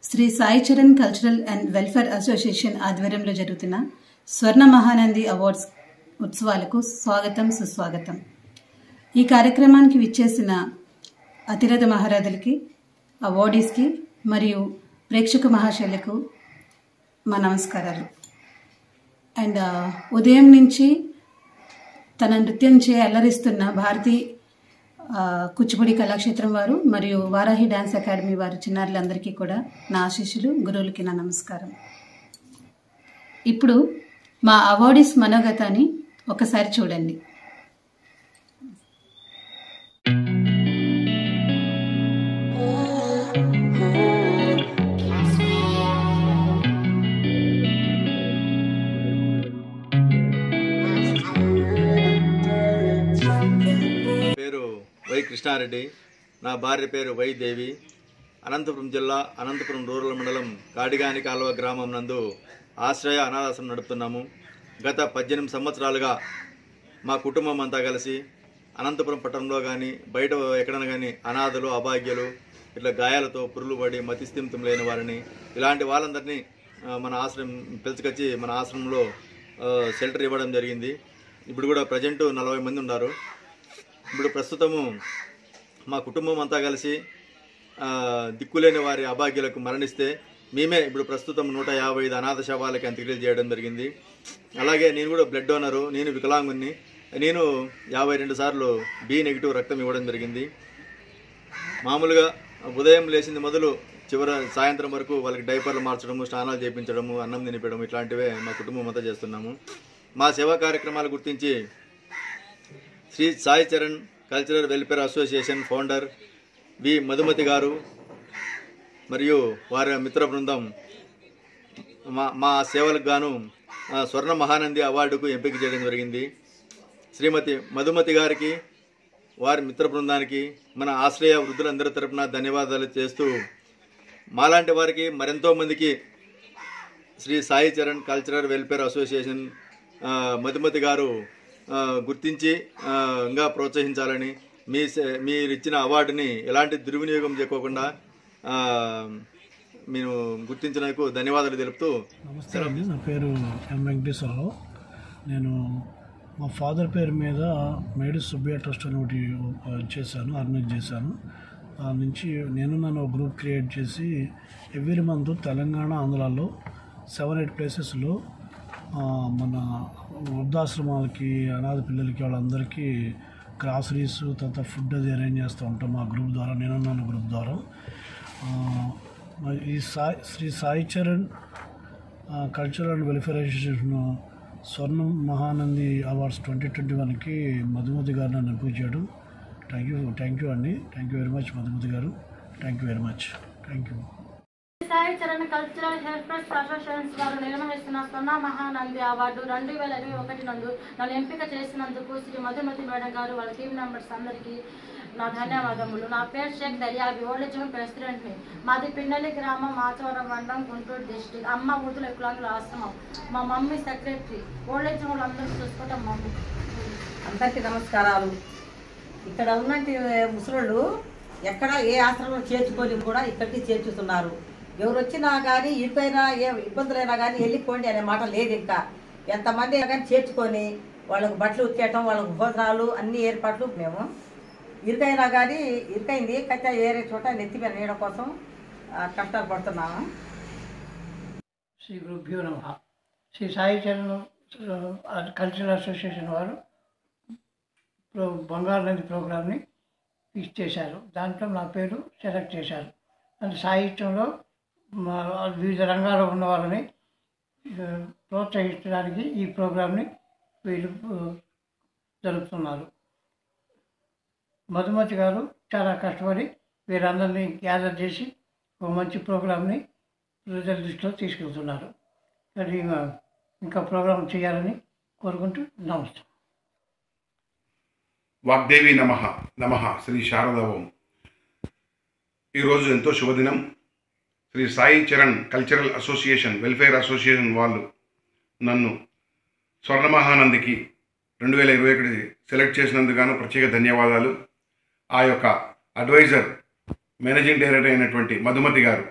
Shri Sai Charan cultural and welfare association ఆధ్వర్యంలో జరుగుతున్న స్వర్ణ మహానంది అవార్డ్స్ ఉత్సవాలకు స్వాగతం సుస్వాగతం ఈ కార్యక్రమానికి విచ్చేసిన అతిరథ మహారాజులకి అవార్డీస్కి మరియు ప్రేక్షక మహాశయులకు మా నమస్కారాలు అండ్ ఆ, ఉదయం నుంచి తన నృత్యం చే అల్లరిస్తున్న భారతీ ఆ, కూచిపూడి కళాక్షేత్రం వారు మరియు వారాహి డాన్స్ అకాడమీ వారి చిన్నారులందరికీ కూడా నా ఆశీస్సులు గురువులకి నా నమస్కారం ఇప్పుడు మా అవార్డీస్ మనోగతాన్ని ఒకసారి చూడండి పేరు వై కృష్ణారెడ్డి నా భార్య పేరు వై దేవి అనంతపురం జిల్లా అనంతపురం రూరల్ మండలం కాడిగాని కాలువ గ్రామం నందు ఆశ్రయ అనాథాశ్రమం నడుపుతున్నాము గత పద్దెనిమిది సంవత్సరాలుగా మా కుటుంబం అంతా కలిసి అనంతపురం పట్టణంలో కానీ బయట ఎక్కడైనా కానీ అనాథలు అభాగ్యులు ఇట్లా గాయాలతో పురులు పడి మతిస్థిమితం లేని వారిని ఇలాంటి వాళ్ళందరినీ ఆ, మన ఆశ్రమం పిలుచుకొచ్చి మన ఆశ్రమంలో ఆ, షెల్టర్ ఇవ్వడం జరిగింది ఇప్పుడు కూడా ప్రజెంట్ నలభై మంది ఉన్నారు ఇప్పుడు ప్రస్తుతము మా కుటుంబం అంతా కలిసి ఆ, దిక్కులేని వారి అభాగ్యులకు మరణిస్తే మేమే ఇప్పుడు ప్రస్తుతం నూట యాభై ఐదు అనాథ శవాలకి అంత్యక్రియలు చేయడం జరిగింది అలాగే నేను కూడా బ్లడ్ డోనరు నేను వికలాంగుని నేను యాభై రెండు సార్లు బి నెగిటివ్ రక్తం ఇవ్వడం జరిగింది మామూలుగా ఉదయం లేచింది మొదలు చివర సాయంత్రం వరకు వాళ్ళకి డైపర్లు మార్చడము స్నానాలు చేయించడము అన్నం తినిపించడం ఇట్లాంటివే మా కుటుంబం అంతా చేస్తున్నాము మా సేవా కార్యక్రమాలు గుర్తించి Shri Sai Charan cultural welfare association founder V Madhumathi గారు మరియు వారి మిత్ర బృందం మా మా సేవలకు గాను ఆ, స్వర్ణ మహానంది అవార్డుకు ఎంపిక చేయడం జరిగింది శ్రీమతి మధుమతి గారికి వారి మిత్ర బృందానికి మన ఆశ్రయ వృద్ధులందరి తరపున ధన్యవాదాలు చేస్తూ మాలాంటి వారికి మరెంతో మందికి Shri Sai Charan cultural welfare association ఆ, మధుమతి గారు ఆ, గుర్తించి ఆ, ఇంకా ప్రోత్సహించాలని మీ సే- మీరు ఇచ్చిన అవార్డుని ఎలాంటి దుర్వినియోగం చేయకోకుండా ఆ, మీరు గుర్తించినందుకు ధన్యవాదాలు తెలుపుతూ నమస్తే అండి నా పేరు ఎం వెంకటేశ్వరరావు నేను మా ఫాదర్ పేరు మీద మేడి సుబ్బయ్య ట్రస్ట్ అని ఒకటి ఆ, చేశాను ఆర్గనైజ్ చేశాను దాని నుంచి నేను నన్ను ఒక గ్రూప్ క్రియేట్ చేసి ఎవ్రీ మంత్ తెలంగాణ ఆంధ్రాలో సెవెన్ ఎయిట్ ప్లేసెస్లో మన వృద్ధాశ్రమాలకి అనాథ పిల్లలకి వాళ్ళందరికీ గ్రాసరీస్ తర్వాత ఫుడ్ అది అరేంజ్ చేస్తూ ఉంటాం మా గ్రూప్ ద్వారా నేను నన్ను గ్రూప్ ద్వారా ఆ, మరి ఈ సాయి శ్రీ సాయి చరణ్ ఆ, కల్చరల్ అండ్ వెల్ఫేర్ అసోసియేషన్ స్వర్ణ మహానంది అవార్డ్స్ ట్వంటీ ట్వంటీ వన్కి మధుమతి గారు నన్ను ఎంపిక చేయడం థ్యాంక్ యూ థ్యాంక్ యూ అండి thank you very much Madhumathi గారు thank you very much thank you Sai Charan cultural helpers associations వారు నిర్వహిస్తున్న స్వర్ణ మహానంది అవార్డు రెండు వేల ఇరవై ఒకటి నందు నన్ను ఎంపిక చేసినందుకు శ్రీ మధుమతి మేడం గారు వాళ్ళ టీం మెంబర్స్ అందరికీ నా ధన్యవాదములు నా పేరు Shaik Daryabi old age home ప్రెసిడెంట్ని మాది పిండలి గ్రామం మాచవరం మండలం గుంటూరు డిస్టిక్ అమ్మ ఊతుల వికలాంగుల ఆశ్రమం మా mummy secretary old age home అందరూ చూసుకోవటం మమ్మీ అందరికీ నమస్కారాలు ఇక్కడ ఉన్నట్టు ముసలోళ్ళు ఎక్కడ ఏ ఆశ్రమం చేర్చుకొని కూడా ఇక్కడికి చేర్చుతున్నారు ఎవరు వచ్చినా కానీ ఇరుకైనా ఏ ఇబ్బందులైనా కానీ వెళ్ళిపోండి అనే మాట లేదు ఇంకా ఎంతమంది అయినా కానీ చేర్చుకొని వాళ్ళకు బట్టలు ఉతికేయటం వాళ్ళకు భోజనాలు అన్ని ఏర్పాట్లు మేము ఇరుకైనా కానీ ఇరుకైంది కచ్చా ఏరే చోట నెత్తి మీద నీడ కోసం ఆ, కష్టాలు పడుతున్నాము శ్రీ గురుభ్యో నమ శ్రీ సాయి చరణ్ ఆ, కల్చరల్ అసోసియేషన్ వారు ప్రో బంగారు నది ప్రోగ్రామ్ని ఫిక్స్ చేశారు దాంట్లో నా పేరు సెలెక్ట్ చేశారు అంటే సాహిత్యంలో మా వివిధ రంగాల్లో ఉన్న వాళ్ళని ఆ, ప్రోత్సహించడానికి ఈ ప్రోగ్రామ్ని వీళ్ళు ఆ, జరుపుతున్నారు మధుమతి గారు చాలా కష్టపడి వీరందరినీ గ్యాదర్ చేసి ఒక మంచి ప్రోగ్రామ్ని ప్రజల దృష్టిలో తీసుకెళ్తున్నారు అది ఆ, ఇంకా ప్రోగ్రాం చేయాలని కోరుకుంటూ నమస్తే వాగ్దేవి నమ నమ శ్రీ శారద ఓం ఈరోజు ఎంతో శుభదినం Shri Sai Charan cultural association welfare association వాళ్ళు నన్ను స్వర్ణమహానందికి రెండు వేల ఇరవై ఒకటి సెలెక్ట్ చేసినందుకు గాను ప్రత్యేక ధన్యవాదాలు ఆ యొక్క అడ్వైజర్ మేనేజింగ్ డైరెక్టర్ అయినటువంటి మధుమతి గారు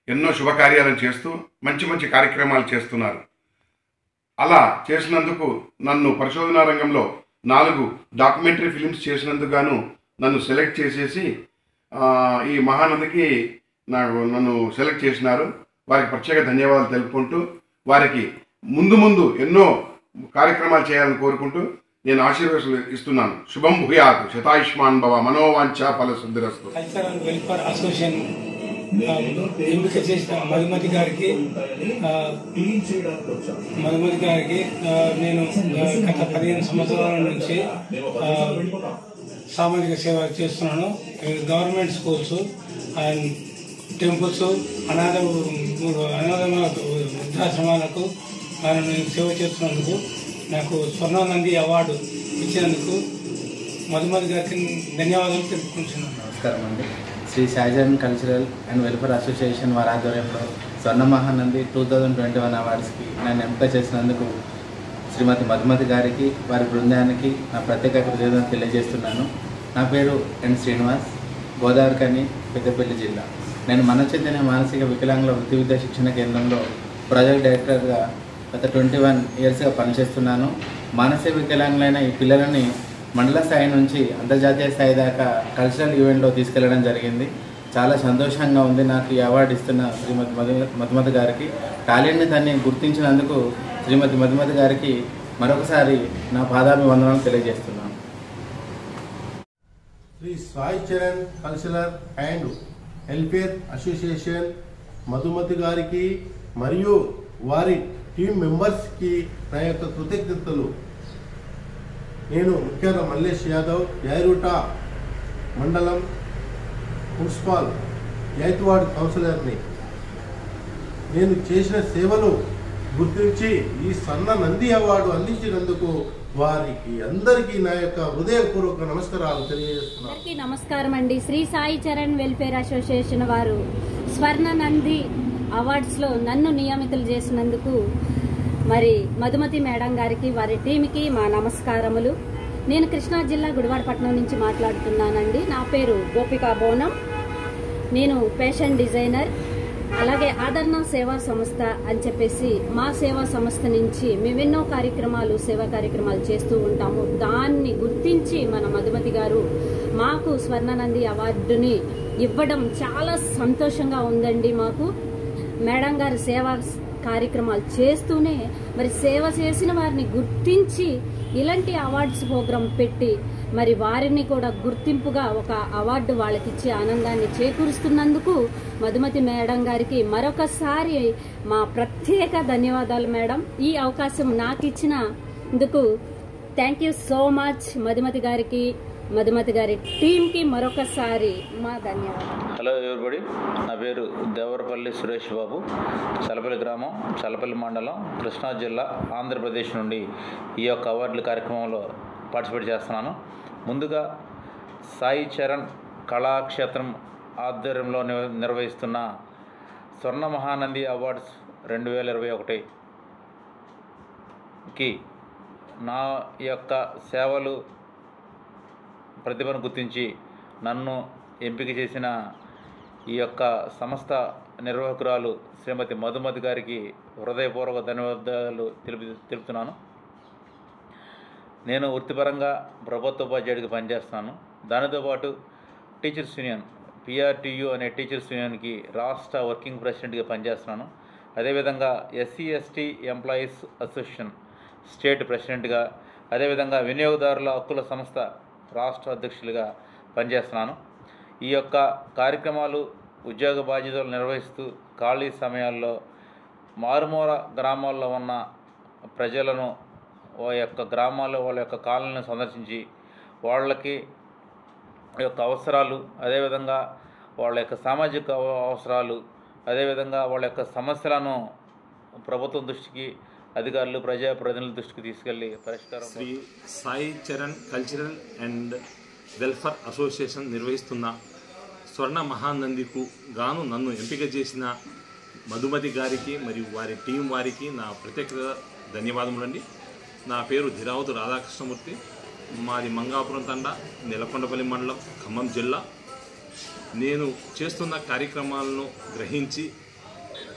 ఎన్నో శుభకార్యాలను చేస్తూ మంచి మంచి కార్యక్రమాలు చేస్తున్నారు అలా చేసినందుకు నన్ను పరిశోధనా రంగంలో నాలుగు డాక్యుమెంటరీ ఫిలిమ్స్ చేసినందుకు గాను నన్ను సెలెక్ట్ చేసేసి ఆ, ఈ మహానందికి నాకు నన్ను సెలెక్ట్ చేసినారు వారికి ప్రత్యేక ధన్యవాదాలు తెలుపుకుంటూ వారికి ముందు ముందు ఎన్నో కార్యక్రమాలు చేయాలని కోరుకుంటూ నేను ఆశీర్వాదాలు ఇస్తున్నాను శుభం భూయాత్ శతాయుష్మాన్ భవ మనోవాంఛ ఫల సిద్ధిరస్తు కల్చరల్ వెల్ఫేర్ అసోసియేషన్ ఆ, ఎంపిక చేసిన మధుమతి గారికి ఆ, మధుమతి గారికి ఆ, నేను ఆ, గత పదిహేను సంవత్సరాల నుంచి ఆ, సామాజిక సేవ చేస్తున్నాను గవర్నమెంట్ స్కూల్స్ అండ్ టెంపుల్స్ అనాథ అనాథ వృద్ధాశ్రమాలకు ఆయన నేను సేవ చేస్తున్నందుకు నాకు స్వర్ణానంది అవార్డు ఇచ్చినందుకు మధుమతి గారికి ధన్యవాదాలు తెలుపుకుంటున్నాను నమస్కారం అండి శ్రీ సాయిజన్ కల్చరల్ అండ్ వెల్ఫేర్ అసోసియేషన్ వారి ఆధ్వర్యంలో Swarna Mahanandi two thousand twenty one అవార్డ్స్కి నన్ను ఎంపిక చేసినందుకు శ్రీమతి మధుమతి గారికి వారి బృందానికి నా ప్రత్యేక కృతజ్ఞతలు తెలియజేస్తున్నాను నా పేరు ఎన్ శ్రీనివాస్ గోదావరి కని పెద్దపల్లి జిల్లా నేను మన చైతన్య మానసిక వికలాంగుల వృత్తి విద్యా శిక్షణ కేంద్రంలో ప్రాజెక్ట్ డైరెక్టర్గా గత ట్వంటీ వన్ ఇయర్స్గా పనిచేస్తున్నాను మానసిక వికలాంగులైన ఈ పిల్లలని మండల స్థాయి నుంచి అంతర్జాతీయ స్థాయి దాకా కల్చరల్ ఈవెంట్లో తీసుకెళ్లడం జరిగింది చాలా సంతోషంగా ఉంది నాకు ఈ అవార్డు ఇస్తున్న శ్రీమతి మధు మధుమతి గారికి టాలెంట్ని దాన్ని గుర్తించినందుకు శ్రీమతి మధుమతి గారికి మరొకసారి నా పాదాభివందనాలు తెలియజేస్తున్నాను Shri Sai Charan cultural and welfare association Madhumathi గారికి మరియు వారి టీం మెంబర్స్కి నా యొక్క కృతజ్ఞతలు నేను ముఖ్యంగా మల్లేష్ యాదవ్ యారుట మండలం మున్సిపల్ యాత్వాడ్ కౌన్సిలర్ని నేను చేసిన సేవలు గుర్తించి ఈ సన్న నంది అవార్డు అందించినందుకు వారికి అందరికీ నా యొక్క హృదయపూర్వక నమస్కారాలు తెలియజేస్తున్నాను అందరికీ నమస్కారం అండి శ్రీ సాయి చరణ్ వెల్ఫేర్ అసోసియేషన్ వారు స్వర్ణ నంది అవార్డ్స్లో నన్ను నియమితులు చేసినందుకు మరి మధుమతి మేడం గారికి వారి టీంకి మా నమస్కారములు నేను కృష్ణా జిల్లా గుడివాడపట్నం నుంచి మాట్లాడుతున్నానండి నా పేరు గోపికా బోనం నేను ఫ్యాషన్ డిజైనర్ అలాగే ఆదరణ సేవా సంస్థ అని చెప్పేసి మా సేవా సంస్థ నుంచి మేమెన్నో కార్యక్రమాలు సేవా కార్యక్రమాలు చేస్తూ ఉంటాము దాన్ని గుర్తించి మన మధుమతి గారు మాకు స్వర్ణనంది అవార్డుని ఇవ్వడం చాలా సంతోషంగా ఉందండి మాకు మేడం గారు సేవా కార్యక్రమాలు చేస్తూనే మరి సేవ చేసిన వారిని గుర్తించి ఇలాంటి అవార్డ్స్ ప్రోగ్రాం పెట్టి మరి వారిని కూడా గుర్తింపుగా ఒక అవార్డు వాళ్ళకిచ్చి ఆనందాన్ని చేకూరుస్తున్నందుకు మధుమతి మేడం గారికి మరొకసారి మా ప్రత్యేక ధన్యవాదాలు మేడం ఈ అవకాశం నాకు ఇచ్చినందుకు thank you so much Madhumathi గారికి మధుమతి గారి టీంకి మరొకసారి మా ధన్యవాదాలు హలో ఎవరిబడి నా పేరు దేవరపల్లి సురేష్ బాబు చలపల్లి గ్రామం చలపల్లి మండలం కృష్ణా జిల్లా ఆంధ్రప్రదేశ్ నుండి ఈ యొక్క అవార్డుల కార్యక్రమంలో పార్టిసిపేట్ చేస్తున్నాను ముందుగా సాయి చరణ్ కళాక్షేత్రం ఆధ్వర్యంలో నిర్- నిర్వహిస్తున్న స్వర్ణ మహానంది అవార్డ్స్ రెండు వేల ఇరవై ఒకటికి నా యొక్క సేవలు ప్రతిభను గుర్తించి నన్ను ఎంపిక చేసిన ఈ యొక్క సంస్థ నిర్వాహకురాలు శ్రీమతి మధుమతి గారికి హృదయపూర్వక ధన్యవాదాలు తెలుపు తెలుపుతున్నాను నేను వృత్తిపరంగా ప్రభుత్వ ఉపాధ్యాయుడిగా పనిచేస్తున్నాను దానితో పాటు టీచర్స్ యూనియన్ పిఆర్టీయు అనే టీచర్స్ యూనియన్కి రాష్ట్ర వర్కింగ్ ప్రెసిడెంట్గా పనిచేస్తున్నాను అదేవిధంగా SC ST employees association state ప్రెసిడెంట్గా అదేవిధంగా వినియోగదారుల హక్కుల సంస్థ రాష్ట్ర అధ్యక్షులుగా పనిచేస్తున్నాను ఈ యొక్క కార్యక్రమాలు ఉద్యోగ బాధ్యతలు నిర్వహిస్తూ ఖాళీ సమయాల్లో మారుమూల గ్రామాల్లో ఉన్న ప్రజలను వాళ్ళ యొక్క గ్రామాల్లో వాళ్ళ యొక్క కాలనీని సందర్శించి వాళ్ళకి యొక్క అవసరాలు అదేవిధంగా వాళ్ళ యొక్క సామాజిక అవ- అవసరాలు అదేవిధంగా వాళ్ళ యొక్క సమస్యలను ప్రభుత్వం దృష్టికి అధికారులు ప్రజాప్రతినిధుల దృష్టికి తీసుకెళ్ళి పరిష్కారం Shri Sai Charan cultural and welfare association నిర్వహిస్తున్న స్వర్ణ మహానందికు గాను నన్ను ఎంపిక చేసిన మధుమతి గారికి మరియు వారి టీం వారికి నా ప్రత్యేక ధన్యవాదములండి నా పేరు ధిరావతు రాధాకృష్ణమూర్తి మాది మంగాపురం తండ నెలకొండపల్లి మండలం ఖమ్మం జిల్లా నేను చేస్తున్న కార్యక్రమాలను గ్రహించి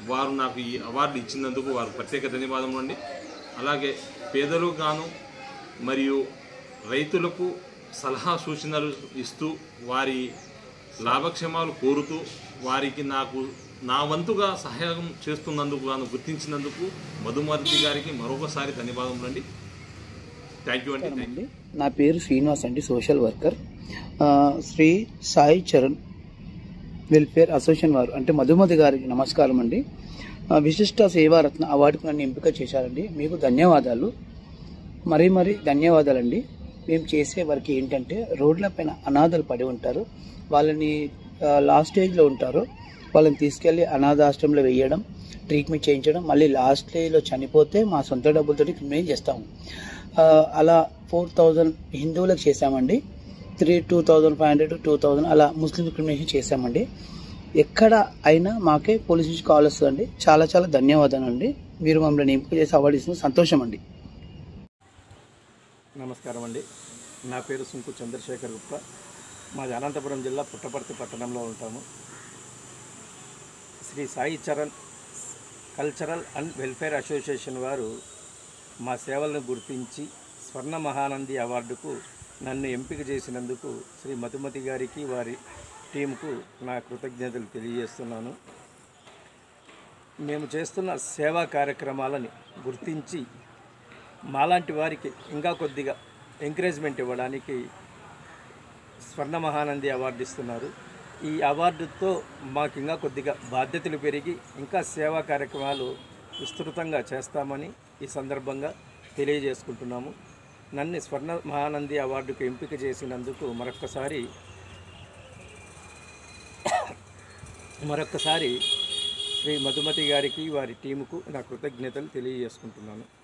వారు నాకు ఈ అవార్డు ఇచ్చినందుకు వారు ప్రత్యేక ధన్యవాదములు అండి అలాగే పేదలు గాను మరియు రైతులకు సలహా సూచనలు ఇస్తూ వారి లాభక్షేమాలు కోరుతూ వారికి నాకు నా వంతుగా సహాయం చేస్తున్నందుకు గాను గుర్తించినందుకు మధుమతి గారికి మరొకసారి ధన్యవాదములు అండి థ్యాంక్ యూ అండి థ్యాంక్ యూ నా పేరు శ్రీనివాస్ అండి సోషల్ వర్కర్ ఆ, శ్రీ సాయి చరణ్ వెల్ఫేర్ అసోసియేషన్ వారు అంటే మధుమతి గారికి నమస్కారం అండి ఆ, విశిష్ట సేవారత్న అవార్డుకు నన్ను ఎంపిక చేశారండి మీకు ధన్యవాదాలు మరీ మరీ ధన్యవాదాలండి మేము చేసే వర్క్ ఏంటంటే రోడ్లపైన అనాథలు పడి ఉంటారు వాళ్ళని ఆ, లాస్ట్ స్టేజ్లో ఉంటారు వాళ్ళని తీసుకెళ్ళి అనాథాశ్రమంలో వేయడం ట్రీట్మెంట్ చేయించడం మళ్ళీ లాస్ట్ స్టేజ్లో చనిపోతే మా సొంత డబ్బులతో మేము చేస్తాము ఆ, అలా ఫోర్ థౌజండ్ హిందువులకు చేశామండి three two thousand five hundred two thousand అలా ముస్లిం డిస్క్రిమినేషన్ చేశామండి ఎక్కడ అయినా మాకే పోలీస్ నుంచి కాల్ వస్తుందండి చాలా చాలా ధన్యవాదాలు అండి మీరు మమ్మల్ని ఎంపిక చేసి అవార్డు ఇస్తున్న సంతోషం అండి నమస్కారం అండి నా పేరు సుంకు చంద్రశేఖర్ గుప్తా మాది అనంతపురం జిల్లా పుట్టపర్తి పట్టణంలో ఉంటాము Shri Sai Charan cultural and welfare association వారు మా సేవలను గుర్తించి స్వర్ణ మహానంది అవార్డుకు నన్ను ఎంపిక చేసినందుకు శ్రీ మధుమతి గారికి వారి టీంకు నా కృతజ్ఞతలు తెలియజేస్తున్నాను మేము చేస్తున్న సేవా కార్యక్రమాలని గుర్తించి మాలాంటి వారికి ఇంకా కొద్దిగా ఎంకరేజ్మెంట్ ఇవ్వడానికి స్వర్ణ మహానంది అవార్డు ఇస్తున్నారు ఈ అవార్డుతో మాకు ఇంకా కొద్దిగా బాధ్యతలు పెరిగి ఇంకా సేవా కార్యక్రమాలు విస్తృతంగా చేస్తామని ఈ సందర్భంగా తెలియజేసుకుంటున్నాము నన్ను స్వర్ణ మహానంది అవార్డుకు ఎంపిక చేసినందుకు మరొక్కసారి మరొక్కసారి శ్రీ మధుమతి గారికి వారి టీముకు నా కృతజ్ఞతలు తెలియజేసుకుంటున్నాను